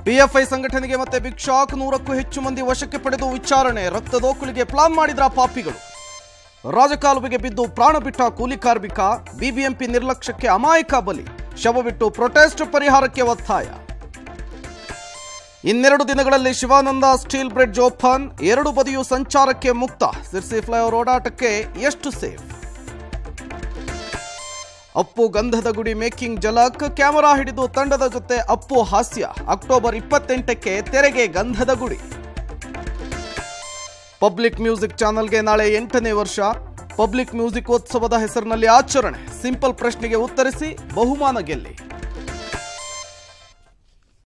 PFI ಸಂಘಟನೆಗೆ ಮತ್ತೆ big shock ನೂರಕ್ಕೂ ಹೆಚ್ಚು ಮಂದಿ ವಶಕ್ಕೆ ಪಡೆದು ವಿಚಾರಣೆ ರಕ್ತದೋಕುಲಿಗೆ ಪ್ಲಾನ್ ಮಾಡಿದ್ರ ಪಾಪಿಗಳು ರಾಜಕಾಲುವೆಗೆ ಬಿದ್ದು ಪ್ರಾಣ ಬಿಟ್ಟ ಕೂಲಿ ಕಾರ್ಮಿಕ ಬಿಬಿಎಂಪಿ ನಿರ್ಲಕ್ಷ್ಯಕ್ಕೆ ಅಮಾಯಕ ಬಲಿ ಶವ ಬಿಟ್ಟು ಪ್ರೊಟೆಸ್ಟ್ ಪರಿಹಾರಕ್ಕೆ ಒತ್ತಾಯ ಇನ್ನೆರಡು ದಿನಗಳಲ್ಲಿ ಶಿವಾನಂದ ಸ್ಟೀಲ್ ಬ್ರಿಡ್ಜ್ ಓಪನ್ ಎರಡು ಬದಿಯೂ ಸಂಚಾರಕ್ಕೆ ಮುಕ್ತ ಸಿರ್ಸಿ ಫ್ಲೈಓವರ್ ಓಡಾಟಕ್ಕೆ ಎಷ್ಟು ಸೇಫ್ ಅಪ್ಪು ಗಂಧದ ಗುಡಿ ಮೇಕಿಂಗ್ ಜಲಕ್ ಕ್ಯಾಮೆರಾ ಹಿಡಿದು ತಂಡದ ಜೊತೆ ಅಪ್ಪು ಹಾಸ್ಯ ಅಕ್ಟೋಬರ್ ಇಪ್ಪತ್ತೆಂಟಕ್ಕೆ ತೆರೆಗೆ ಗಂಧದ ಗುಡಿ ಪಬ್ಲಿಕ್ ಮ್ಯೂಸಿಕ್ ಚಾನೆಲ್ಗೆ ನಾಳೆ ಎಂಟನೇ ವರ್ಷ ಪಬ್ಲಿಕ್ ಮ್ಯೂಸಿಕ್ ಉತ್ಸವದ ಹೆಸರಿನಲ್ಲಿ ಆಚರಣೆ ಸಿಂಪಲ್ ಪ್ರಶ್ನೆಗೆ ಉತ್ತರಿಸಿ ಬಹುಮಾನ ಗೆಲ್ಲಿ